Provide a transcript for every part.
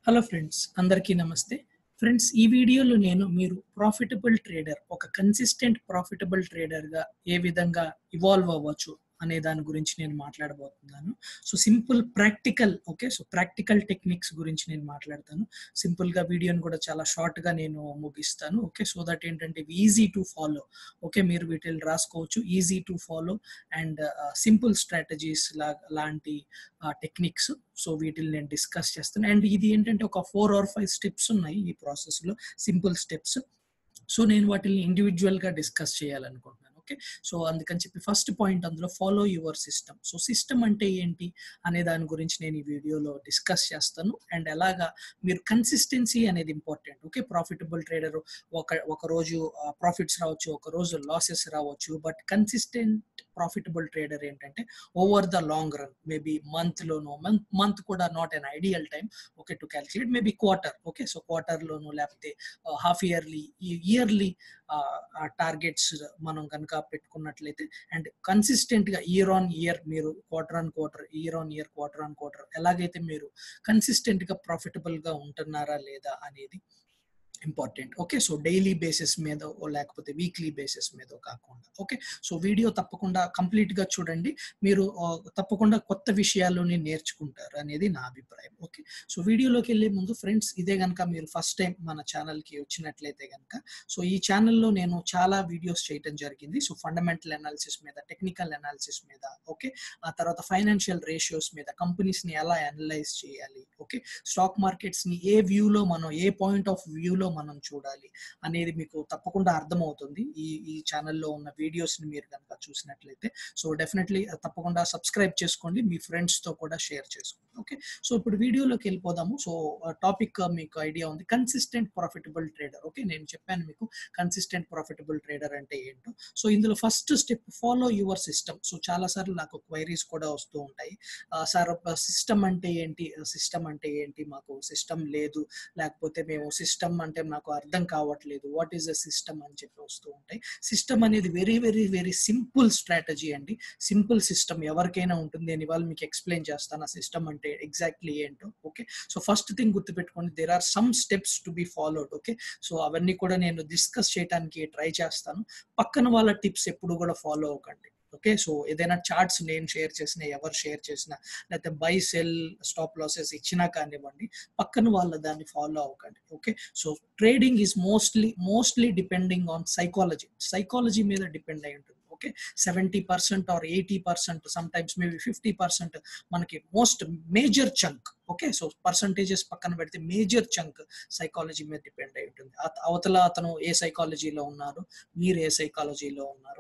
hello friends అందరికీ నమస్తే friends ఈ వీడియోలో నేను మీరు ప్రాఫిటబుల్ ట్రేడర్ ఒక కన్సిస్టెంట్ ప్రాఫిటబుల్ ట్రేడర్గా ఏ విధంగా ఇవాల్వ్ అవ్వచ్చు అనే దాని గురించి నేను మాట్లాడబోతున్నాను so simple practical okay so practical techniques గురించి నేను మాట్లాడతాను సింపుల్ గా వీడియోని కూడా చాలా షార్ట్ గా నేను ముగిస్తాను ఓకే సో దట్ ఏంటంటే ఈజీ టు ఫాలో ఓకే మీరు వీటిని రాసుకోవచ్చు easy to follow and simple strategies లా లాంటి టెక్నిక్స్ సో వీటిని నేను డిస్కస్ చేస్తాను అండ్ ఇది ఏంటంటే ఒక ఫోర్ ఆర్ ఫైవ్ స్టెప్స్ ఉన్నాయి ఈ ప్రాసెస్ లో సింపుల్ స్టెప్స్ సో నేను వాటిని ఇండివిజువల్ గా డిస్కస్ చేయాలనుకుంటున్నాను ఓకే సో అందుకని చెప్పి ఫస్ట్ పాయింట్ అందులో follow your system so system అంటే ఏంటి అనే దాని గురించి నేను ఈ వీడియోలో డిస్కస్ చేస్తాను అండ్ ఎలాగా మీరు కన్సిస్టెన్సీ అనేది ఇంపార్టెంట్ ఓకే ప్రాఫిటబుల్ ట్రేడర్ ఒక ఒక రోజు ప్రాఫిట్స్ రావచ్చు ఒక రోజు లాసెస్ రావచ్చు బట్ కన్సిస్టెంట్ ప్రాఫిటబుల్ ట్రేడర్ ఏంటంటే over the long run maybe month లోనో మంత్ మంత్ కూడా not an ideal time okay to calculate maybe quarter okay so quarter లోను లేకపోతే హాఫ్ ఇయర్లీ ఇయర్లీ టార్గెట్స్ మనం కనుక పెట్టుకున్నట్లయితే అండ్ కన్సిస్టెంట్ గా ఇయర్ ఆన్ ఇయర్ మీరు quarter on quarter year on year quarter on quarter ఎలాగైతే మీరు కన్సిస్టెంట్ గా ప్రాఫిటబుల్ గా ఉంటున్నారా లేదా అనేది important okay so daily basis మీద లేకపోతే వీక్లీ బేసిస్ మీద కాకుండా ఓకే సో వీడియో తప్పకుండా కంప్లీట్ గా చూడండి మీరు తప్పకుండా కొత్త విషయాల్లోనే నేర్చుకుంటారు అనేది నా అభిప్రాయం ఓకే సో వీడియోలోకి వెళ్ళే ముందు ఫ్రెండ్స్ ఇదే కనుక మీరు ఫస్ట్ టైం మన ఛానల్కి వచ్చినట్లయితే కనుక సో ఈ ఛానల్లో నేను చాలా వీడియోస్ చేయటం జరిగింది సో ఫండమెంటల్ అనాలిసిస్ మీద టెక్నికల్ అనాలిసిస్ మీద ఓకే ఆ తర్వాత ఫైనాన్షియల్ రేషియోస్ మీద కంపెనీస్ ని ఎలా అనలైజ్ చేయాలి ఓకే స్టాక్ మార్కెట్స్ ని ఏ వ్యూలో మనం ఏ పాయింట్ ఆఫ్ వ్యూలో మనం చూడాలి అనేది మీకు తప్పకుండా అర్థమవుతుంది ఈ ఈ ఛానల్లో ఉన్న వీడియోస్ ని మీరు కనుక చూసినట్లయితే సో డెఫినెట్లీ తప్పకుండా సబ్స్క్రైబ్ చేసుకోండి మీ ఫ్రెండ్స్ తో కూడా షేర్ చేసుకోండి ఓకే సో ఇప్పుడు వీడియోలోకి వెళ్ళిపోదాము సో టాపిక్ మీకు ఐడియా ఉంది కన్సిస్టెంట్ ప్రాఫిటబుల్ ట్రేడర్ ఓకే నేను చెప్పాను మీకు కన్సిస్టెంట్ ప్రాఫిటబుల్ ట్రేడర్ అంటే ఏంటో సో ఇందులో first step follow your system so చాలా సార్లు నాకు క్వైరీస్ కూడా వస్తూ ఉంటాయి సార్ సిస్టమ్ అంటే ఏంటి సిస్టమ్ అంటే ఏంటి మాకు సిస్టమ్ లేదు లేకపోతే మేము సిస్టమ్ అంటే నాకు అర్థం కావట్లేదు వాట్ ఈస్ అ సిస్టమ్ అని చెప్పి వస్తూ ఉంటాయి సిస్టమ్ అనేది very very very simple strategy అండి సింపుల్ సిస్టమ్ ఎవరికైనా ఉంటుంది నేను ఇవాళ మీకు ఎక్స్ప్లెయిన్ చేస్తాను ఆ సిస్టమ్ అంటే ఎగ్జాక్ట్లీ ఏంటో ఓకే సో ఫస్ట్ థింగ్ గుర్తుపెట్టుకోండి there are some steps to be followed okay so అవన్నీ కూడా నేను డిస్కస్ చేయడానికి ట్రై చేస్తాను పక్కన వాళ్ళ టిప్స్ ఎప్పుడు కూడా ఫాలో అవ్వకండి ఓకే సో ఏదైనా చార్ట్స్ నేను షేర్ చేసిన ఎవరు షేర్ చేసినా లేకపోతే బై సెల్ స్టాప్ లాసెస్ ఇచ్చినా కానివ్వండి పక్కన వాళ్ళ దాన్ని ఫాలో అవ్వకండి okay so trading is mostly mostly depending on psychology psychology మీద డిపెండ్ అయి ఉంటుంది okay seventy percent or eighty percent sometimes maybe fifty percent మనకి most major chunk okay so percentages పక్కన పెడితే మేజర్ చంక్ సైకాలజీ మీద depend అయి ఉంటుంది అవతల అతను ఏ సైకాలజీలో ఉన్నారు మీరు ఏ సైకాలజీలో ఉన్నారు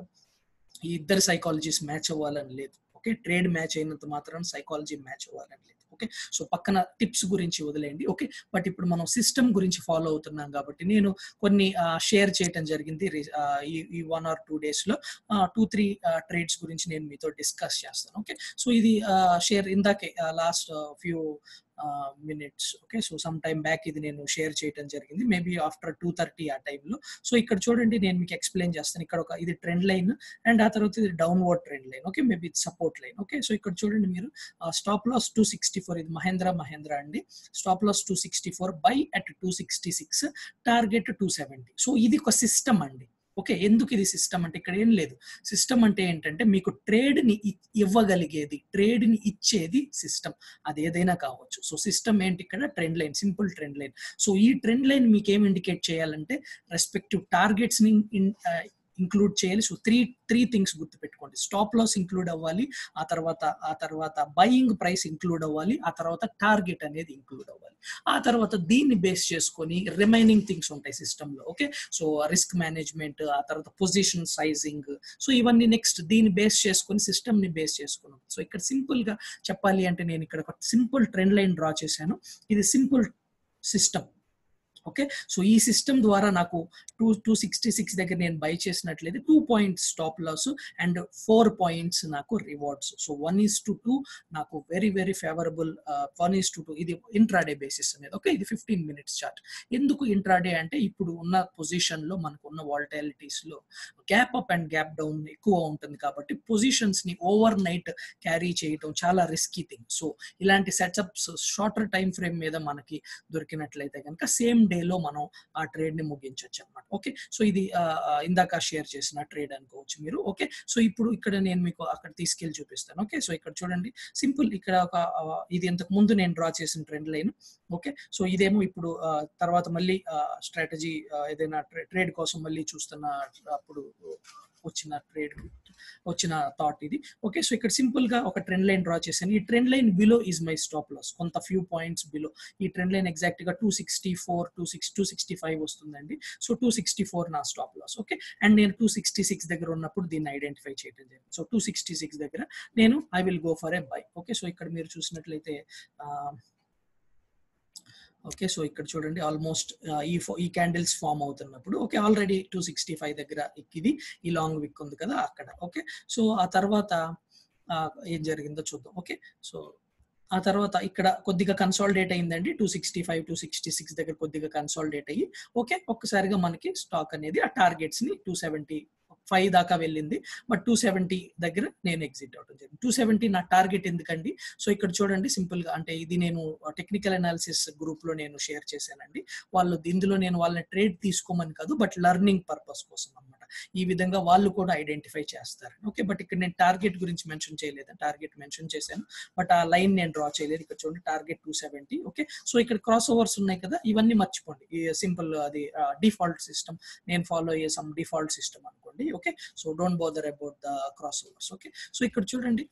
ఈ ఇద్దరు సైకాలజీస్ మ్యాచ్ అవ్వాలని లేదు ఓకే ట్రేడ్ మ్యాచ్ అయినంత మాత్రం సైకాలజీ మ్యాచ్ అవ్వాలని లేదు ఓకే సో పక్కన టిప్స్ గురించి వదిలేయండి ఓకే బట్ ఇప్పుడు మనం సిస్టమ్ గురించి ఫాలో అవుతున్నాం కాబట్టి నేను కొన్ని షేర్ చేయటం జరిగింది ఈ వన్ ఆర్ టూ డేస్ లో టూ త్రీ ట్రేడ్స్ గురించి నేను మీతో డిస్కస్ చేస్తాను ఓకే సో ఇది షేర్ ఇందాకే last few minutes okay so some time back ఇది నేను షేర్ చేయడం జరిగింది మేబీ ఆఫ్టర్ టూ థర్టీ ఆ టైంలో సో ఇక్కడ చూడండి నేను మీకు ఎక్స్ప్లెయిన్ చేస్తాను ఇక్కడ ఒక ఇది ట్రెండ్ లైన్ అండ్ ఆ తర్వాత ఇది downward trend line okay maybe ఇది సపోర్ట్ లైన్ ఓకే సో ఇక్కడ చూడండి మీరు stop loss two sixty four ఇది మహేంద్ర మహేంద్ర అండి stop loss two sixty four buy at two sixty six target two seventy so ఇది ఒక సిస్టమ్ అండి ఓకే ఎందుకు ఇది సిస్టమ్ అంటే ఇక్కడ ఏం లేదు సిస్టమ్ అంటే ఏంటంటే మీకు ట్రేడ్ ని ఇవ్వగలిగేది ట్రేడ్ ని ఇచ్చేది సిస్టమ్ అది ఏదైనా కావచ్చు సో సిస్టమ్ ఏంటి ఇక్కడ trend line simple trend line so ఈ ట్రెండ్ లైన్ మీకు ఏం ఇండికేట్ చేయాలంటే రెస్పెక్టివ్ టార్గెట్స్ ని ఇంక్లూడ్ చేయాలి సో త్రీ త్రీ థింగ్స్ గుర్తుపెట్టుకోండి స్టాప్ లాస్ ఇంక్లూడ్ అవ్వాలి ఆ తర్వాత ఆ తర్వాత బయింగ్ ప్రైస్ ఇంక్లూడ్ అవ్వాలి ఆ తర్వాత టార్గెట్ అనేది ఇంక్లూడ్ అవ్వాలి ఆ తర్వాత దీన్ని బేస్ చేసుకొని రిమైనింగ్ థింగ్స్ ఉంటాయి సిస్టంలో ఓకే సో రిస్క్ మేనేజ్మెంట్ ఆ తర్వాత పొజిషన్ సైజింగ్ సో ఇవన్నీ నెక్స్ట్ దీన్ని బేస్ చేసుకొని సిస్టమ్ ని బేస్ చేసుకున్నాం సో ఇక్కడ సింపుల్ గా చెప్పాలి అంటే నేను ఇక్కడ ఒక సింపుల్ ట్రెండ్ లైన్ డ్రా చేశాను ఇది సింపుల్ సిస్టమ్ ఓకే సో ఈ సిస్టమ్ ద్వారా నాకు టూ టూ సిక్స్టీ సిక్స్ దగ్గర నేను బై చేసినట్లయితే two points stop loss and four points నాకు rewards so one is to two నాకు very very favourable one is to two ఇది ఇంట్రాడే బేసిస్ అనేది ఓకే ఇది ఫిఫ్టీన్ మినిట్స్ చార్ట్ ఎందుకు intraday అంటే ఇప్పుడు ఉన్న పొజిషన్ లో మనకు ఉన్న వాలటాలిటీస్ లో gap up and gap down ఎక్కువ ఉంటుంది కాబట్టి పొజిషన్స్ ని ఓవర్ నైట్ క్యారీ చేయటం చాలా రిస్కీ థింగ్ సో ఇలాంటి సెటప్స్ షార్టర్ టైం ఫ్రేమ్ మీద మనకి దొరికినట్లయితే కనుక సేమ్ డేలో మనం ఆ ట్రేడ్ ని ముగించవచ్చు అనమాట ఓకే సో ఇది ఇందాక షేర్ చేసిన ట్రేడ్ అనుకోవచ్చు మీరు ఓకే సో ఇప్పుడు ఇక్కడ నేను మీకు అక్కడ తీసుకెళ్లి చూపిస్తాను ఓకే సో ఇక్కడ చూడండి సింపుల్ ఇక్కడ ఒక ఇది ఇంతకు ముందు నేను డ్రా చేసిన ట్రెండ్ లైన్ ఓకే సో ఇదేమో ఇప్పుడు తర్వాత మళ్ళీ స్ట్రాటజీ ఏదైనా ట్రేడ్ కోసం మళ్ళీ చూస్తున్న అప్పుడు వచ్చిన ట్రేడ్ వచ్చిన థాట్ ఇది ఓకే సో ఇక్కడ సింపుల్ గా ఒక ట్రెండ్ లైన్ డ్రా చేశాను ఈ trend line below is my stop loss కొంత ఫ్యూ పాయింట్స్ బిలో ఈ ట్రెండ్ లైన్ ఎగ్జాక్ట్ గా two sixty four two six two sixty five వస్తుందండి సో టూ సిక్స్టీ ఫోర్ నా స్టాప్ లాస్ ఓకే అండ్ నేను two sixty six దగ్గర ఉన్నప్పుడు దీన్ని identify చేయడం జరిగింది సో టూ సిక్స్టీ సిక్స్ దగ్గర నేను I will go for a buy okay so ఇక్కడ మీరు చూసినట్లయితే ఓకే సో ఇక్కడ చూడండి ఆల్మోస్ట్ ఈ ఈ క్యాండిల్స్ ఫామ్ అవుతున్నప్పుడు okay already two sixty five దగ్గర ఇది ఈ లాంగ్ విక్ ఉంది కదా అక్కడ ఓకే సో ఆ తర్వాత ఏం జరిగిందో చూద్దాం ఓకే సో ఆ తర్వాత ఇక్కడ కొద్దిగా కన్సాలిడేట్ అయిందండి two sixty five two sixty six దగ్గర కొద్దిగా కన్సాలిడేట్ అయ్యి ఓకే ఒక్కసారిగా మనకి స్టాక్ అనేది ఆ టార్గెట్స్ ని టూ సెవెంటీ ఫైవ్ దాకా వెళ్ళింది బట్ టూ సెవెంటీ దగ్గర నేను ఎగ్జిట్ అవడం జరిగింది టూ సెవెంటీ నా టార్గెట్ ఎందుకండి సో ఇక్కడ చూడండి సింపుల్ గా అంటే ఇది నేను టెక్నికల్ అనాలిసిస్ గ్రూప్ లో నేను షేర్ చేశానండి వాళ్ళు ఇందులో నేను వాళ్ళని ట్రేడ్ తీసుకోమని కాదు బట్ లెర్నింగ్ పర్పస్ కోసం అనమాట ఈ విధంగా వాళ్ళు కూడా ఐడెంటిఫై చేస్తారు ఓకే బట్ ఇక్కడ నేను టార్గెట్ గురించి మెన్షన్ చేయలేదు టార్గెట్ మెన్షన్ చేశాను బట్ ఆ లైన్ నేను డ్రా చేయలేదు ఇక్కడ చూడండి target two seventy okay so ఇక్కడ క్రాస్ ఓవర్స్ ఉన్నాయి కదా ఇవన్నీ మర్చిపోండి ఈ సింపుల్ అది డిఫాల్ట్ సిస్టమ్ నేను ఫాలో అయ్యే సమ్ డిఫాల్ట్ సిస్టమ్ అనుకోండి okay so don't bother about the crossovers okay so ఇక్కడ చూడండి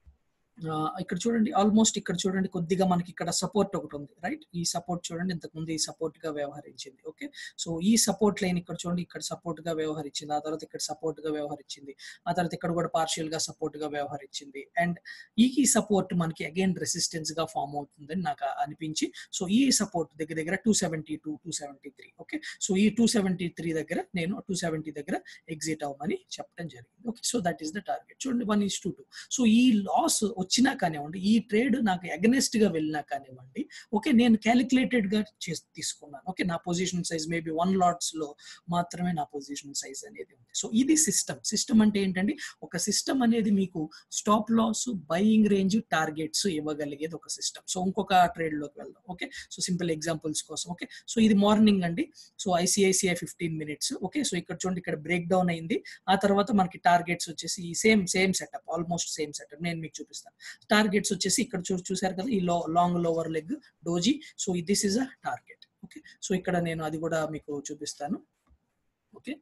ఇక్కడ చూడండి ఆల్మోస్ట్ ఇక్కడ చూడండి కొద్దిగా మనకి ఇక్కడ సపోర్ట్ ఒకటి ఉంది రైట్ ఈ సపోర్ట్ చూడండి ఇంతకుముందు ఈ సపోర్ట్ గా వ్యవహరించింది ఓకే సో ఈ సపోర్ట్ లైన్ ఇక్కడ చూడండి ఇక్కడ సపోర్ట్ గా వ్యవహరించింది ఆ తర్వాత ఇక్కడ సపోర్ట్ గా వ్యవహరించింది ఆ తర్వాత ఇక్కడ కూడా పార్షియల్ గా సపోర్ట్ గా వ్యవహరించింది అండ్ ఈ ఈ సపోర్ట్ మనకి అగైన్ రెసిస్టెన్స్ గా ఫామ్ అవుతుందని నాకు అనిపించి సో ఈ సపోర్ట్ దగ్గర దగ్గర two seventy two two seventy three okay so ఈ టూ సెవెంటీ త్రీ దగ్గర నేను టూ సెవెంటీ దగ్గర ఎగ్జిట్ అవ్వమని చెప్పడం జరిగింది okay so that is the target చూడండి one is two two so ఈ లాస్ వచ్చినా కానివ్వండి ఈ ట్రేడ్ నాకు అగనెస్ట్ గా వెళ్ళినా కానివ్వండి ఓకే నేను క్యాలిక్యులేటెడ్ గా చేసి తీసుకున్నాను ఓకే నా position size maybe one lots లో మాత్రమే నా పొజిషన్ సైజ్ అనేది ఉంది సో ఇది సిస్టమ్ సిస్టమ్ అంటే ఏంటంటే ఒక సిస్టమ్ అనేది మీకు stop loss buying range targets ఇవ్వగలిగేది ఒక సిస్టమ్ సో ఇంకొక ట్రేడ్ లోకి వెళ్దాం ఓకే సో సింపుల్ ఎగ్జాంపుల్స్ కోసం ఓకే సో ఇది మార్నింగ్ అండి so ICICI fifteen minutes okay so ఇక్కడ చూడండి ఇక్కడ బ్రేక్ డౌన్ అయింది ఆ తర్వాత మనకి టార్గెట్స్ వచ్చేసి ఈ same same setup almost same setup నేను మీకు చూపిస్తాను టార్గెట్స్ వచ్చేసి ఇక్కడ చూ చూసారు కదా ఈ లో long lower leg doji so this is a target okay so ఇక్కడ నేను అది కూడా మీకు చూపిస్తాను ఓకే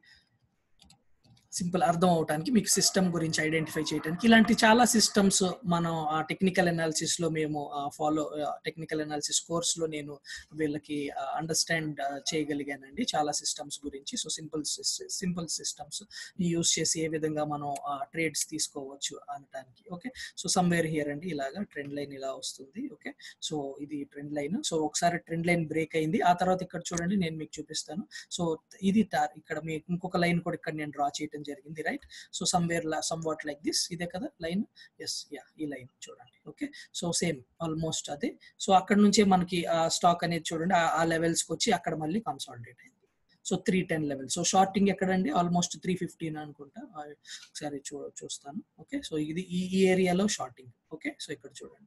సింపుల్ అర్థం అవడానికి మీకు సిస్టమ్ గురించి ఐడెంటిఫై చేయడానికి ఇలాంటి చాలా సిస్టమ్స్ మనం టెక్నికల్ అనాలిసిస్ లో మేము ఫాలో టెక్నికల్ అనాలిసిస్ కోర్స్ లో నేను వీళ్ళకి అండర్స్టాండ్ చేయగలిగానండి చాలా సిస్టమ్స్ గురించి so simple simple systems use చేసి ఏ విధంగా మనం ట్రేడ్స్ తీసుకోవచ్చు అనడానికి ఓకే సో సమ్వేర్ హియర్ అండి ఇలాగా ట్రెండ్ లైన్ ఇలా వస్తుంది ఓకే సో ఇది ట్రెండ్ లైన్ సో ఒకసారి ట్రెండ్ లైన్ బ్రేక్ అయింది ఆ తర్వాత ఇక్కడ చూడండి నేను మీకు చూపిస్తాను సో ఇది ఇక్కడ మీ ఇంకొక లైన్ కూడా ఇక్కడ నేను డ్రా చేయడం జరిగింది right so somewhere somewhat like this ఇదే కదా లైన్ ఎస్ యా ఈ లైన్ చూడండి ఓకే సో సేమ్ ఆల్మోస్ట్ అదే సో అక్కడ నుంచే మనకి ఆ స్టాక్ అనేది చూడండి ఆ లెవెల్స్కి వచ్చి అక్కడ మళ్ళీ కన్సాలిడేట్ అయింది so three ten level so shorting ఎక్కడండి ఆల్మోస్ట్ త్రీ ఫిఫ్టీన్ అనుకుంటా ఒకసారి చూ చూస్తాను ఓకే సో ఇది ఈ ఏరియాలో షార్టింగ్ ఓకే సో ఇక్కడ చూడండి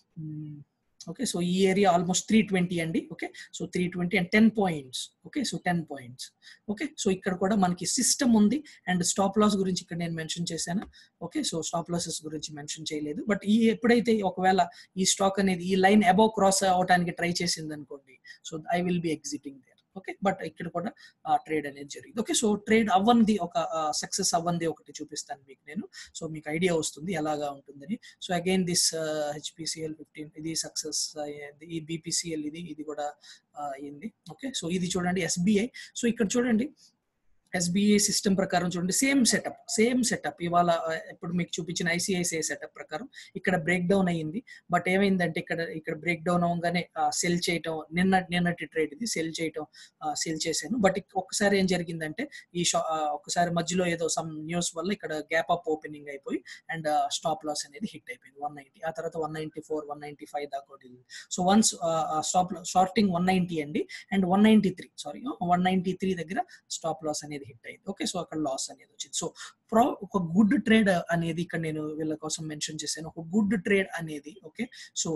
ఓకే సో ఈ ఏరియా ఆల్మోస్ట్ త్రీ ట్వంటీ అండి okay so three twenty and ten points okay so ten points okay so ఇక్కడ కూడా మనకి సిస్టమ్ ఉంది అండ్ స్టాప్ లాస్ గురించి ఇక్కడ నేను మెన్షన్ చేశాను ఓకే సో స్టాప్ లాసెస్ గురించి మెన్షన్ చేయలేదు బట్ ఈ ఎప్పుడైతే ఒకవేళ ఈ స్టాక్ అనేది ఈ లైన్ అబౌవ్ క్రాస్ అవడానికి ట్రై చేసింది అనుకోండి so I will be exiting there okay but ఇక్కడ కూడా ట్రేడ్ అనేది జరిగింది ఓకే సో ట్రేడ్ అవ్వంది ఒక సక్సెస్ అవ్వంది ఒకటి చూపిస్తాను మీకు నేను సో మీకు ఐడియా వస్తుంది ఎలాగా ఉంటుందని so again this HPCL fifteen ఇది సక్సెస్ అయ్యింది ఈ బీపీసీఎల్ ఇది ఇది కూడా అయింది ఓకే సో ఇది చూడండి ఎస్బీఐ సో ఇక్కడ చూడండి ఎస్బీఐ సిస్టమ్ ప్రకారం చూడండి సేమ్ సెటప్ సేమ్ సెటప్ ఇవాళ ఆ, ఇప్పుడు మీకు చూపించిన ఐసిఐసిఐ సెటప్ ప్రకారం ఇక్కడ బ్రేక్ డౌన్ అయ్యింది బట్ ఏమైందంటే ఇక్కడ ఇక్కడ బ్రేక్ డౌన్ అవగానే సెల్ చేయటం నిన్న నిన్నటి ట్రేడ్ ఇది సెల్ చేయటం సెల్ చేశాను బట్ ఒక్కసారి ఏం జరిగిందంటే ఈ షా ఆ, ఒక్కసారి మధ్యలో ఏదో సమ్ న్యూస్ వల్ల ఇక్కడ గ్యాప్ అప్ ఓపెనింగ్ అయిపోయి అండ్ స్టాప్ లాస్ అనేది హిట్ అయిపోయింది వన్ నైన్టీ ఆ తర్వాత one ninety four one ninety five దాకా వెళ్ళింది so once stop shorting one ninety అండి and one ninety three sorry one ninety three దగ్గర స్టాప్ లాస్ అనేది హిట్ అయింది ఓకే సో అక్కడ లాస్ అనేది వచ్చింది సో ప్రో ఒక గుడ్ ట్రేడ్ అనేది ఇక్కడ నేను వీళ్ళ కోసం మెన్షన్ చేశాను ఒక గుడ్ ట్రేడ్ అనేది ఓకే సో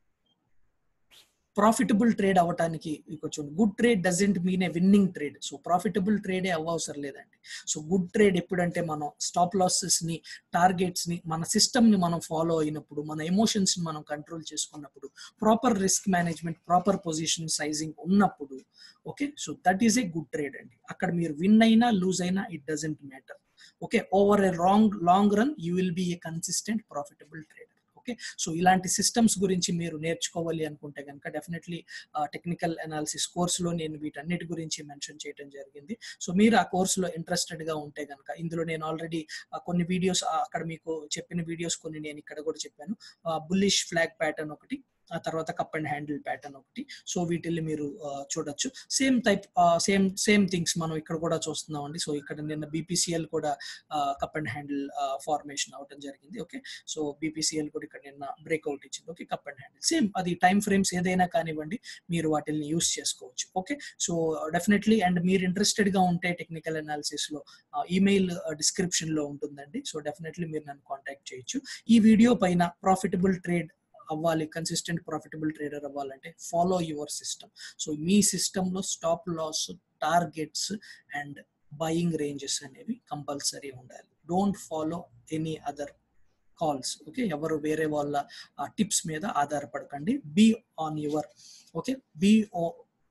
ప్రాఫిటబుల్ ట్రేడ్ అవ్వటానికి కొంచెం good trade doesn't mean a winning trade so profitable ట్రేడే అవ్వవసరం లేదండి సో గుడ్ ట్రేడ్ ఎప్పుడంటే మనం స్టాప్ లాసెస్ ని టార్గెట్స్ ని మన సిస్టమ్ ని మనం ఫాలో అయినప్పుడు మన ఎమోషన్స్ ని మనం కంట్రోల్ చేసుకున్నప్పుడు proper risk management proper position sizing ఉన్నప్పుడు okay so that is a good trade అండి అక్కడ మీరు విన్ అయినా లూజ్ అయినా it doesn't matter okay over a wrong long run you will be a consistent profitable trader okay so ఇలాంటి systems గురించి మీరు నేర్చుకోవాలి అనుకుంటే కనుక డెఫినెట్లీ టెక్నికల్ అనాలిసిస్ కోర్సులో నేను వీటన్నిటి గురించి మెన్షన్ చేయడం జరిగింది సో మీరు ఆ కోర్సులో ఇంట్రెస్టెడ్ గా ఉంటే కనుక ఇందులో నేను ఆల్రెడీ కొన్ని వీడియోస్ అక్కడ మీకు చెప్పిన వీడియోస్ కొన్ని నేను ఇక్కడ కూడా చెప్పాను బుల్లిష్ ఫ్లాగ్ ప్యాటర్న్ ఒకటి ఆ తర్వాత కప్ అండ్ హ్యాండిల్ ప్యాటర్న్ ఒకటి సో వీటిల్ని మీరు ఆ, చూడొచ్చు same type same same things మనం ఇక్కడ కూడా చూస్తున్నాం అండి సో ఇక్కడ నిన్న బీపీసీఎల్ కూడా కప్ అండ్ హ్యాండిల్ ఫార్మేషన్ అవడం జరిగింది ఓకే సో బీపీసీఎల్ కూడా ఇక్కడ నిన్న బ్రేక్అవుట్ ఇచ్చింది okay cup and handle same అది టైం ఫ్రేమ్స్ ఏదైనా కానివ్వండి మీరు వాటిని యూస్ చేసుకోవచ్చు ఓకే సో డెఫినెట్లీ అండ్ మీరు ఇంట్రెస్టెడ్ గా ఉంటే టెక్నికల్ అనాలిసిస్ లో ఈమెయిల్ డిస్క్రిప్షన్ లో ఉంటుందండి సో డెఫినెట్లీ మీరు నన్ను కాంటాక్ట్ చేయొచ్చు ఈ వీడియో పైన ప్రాఫిటబుల్ ట్రేడ్ అవ్వాలి కన్సిస్టెంట్ ప్రాఫిటబుల్ ట్రేడర్ అవ్వాలంటే ఫాలో యువర్ సిస్టమ్ సో మీ సిస్టంలో stop loss targets and buying ranges అనేవి కంపల్సరీ ఉండాలి don't follow any other calls okay ఎవరు వేరే వాళ్ళ టిప్స్ మీద ఆధారపడకండి be on your okay be ఓ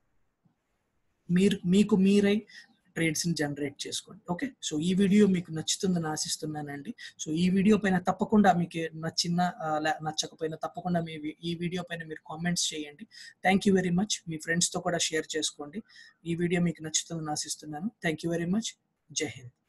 మీరు మీకు మీరై ట్రేడ్స్ ని జనరేట్ చేసుకోండి ఓకే సో ఈ వీడియో మీకు నచ్చుతుందని ఆశిస్తున్నానండి సో ఈ వీడియో పైన తప్పకుండా మీకు నచ్చిన ఆ, లే- నచ్చకపోయినా తప్పకుండా మీ వి- ఈ వీడియో పైన మీరు కామెంట్స్ చేయండి థ్యాంక్ యూ వెరీ మచ్ మీ ఫ్రెండ్స్ తో కూడా షేర్ చేసుకోండి ఈ వీడియో మీకు నచ్చుతుందని ఆశిస్తున్నాను థ్యాంక్ యూ వెరీ మచ్ జై హింద్